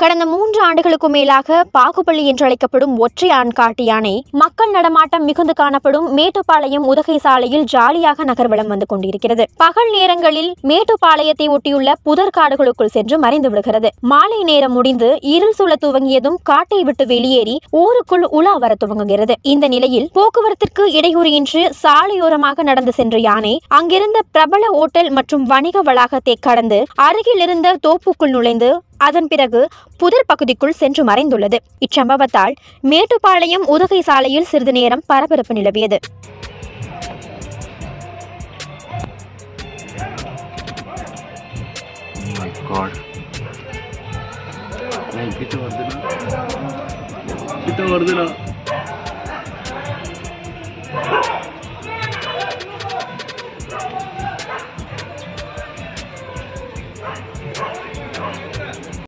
கடந்த மூன்று ஆண்டுகளுக்கு மேலாக பாகுபலி என்று அழைக்கப்படும் ஒற்றை ஆண் காட்டு யானை மக்கள் நடமாட்டம் மிகுந்து காணப்படும் மேட்டுப்பாளையம் உதகை சாலையில் ஜாலியாக நகர்வலம் வந்து கொண்டிருக்கிறது பகல் நேரங்களில் மேட்டுப்பாளையத்தை ஒட்டியுள்ள புதர் காடுகளுக்குள் சென்று மறைந்து விடுகிறது மாலை நேரம் முடிந்து இருள் சூழ துவங்கியதும் காட்டை விட்டு வெளியேறி ஊருக்குள் உலா வர துவங்குகிறது இந்த நிலையில் போக்குவரத்திற்கு இடையூறின்றி சாலையோரமாக நடந்து சென்ற யானை அங்கிருந்த பிரபல ஓட்டல் மற்றும் வணிக வளாகத்தை கடந்து அருகில் இருந்த தோப்புக்குள் நுழைந்து அதன் பிறகு புதர் பகுதிக்குள் சென்று மறைந்துள்ளது இச்சம்பவத்தால் மேட்டுப்பாளையம் உதகை சாலையில் சிறிது நேரம் பரபரப்பு நிலவியது my god. நான் கிட்ட வருதுனா கிட்ட வருதுனா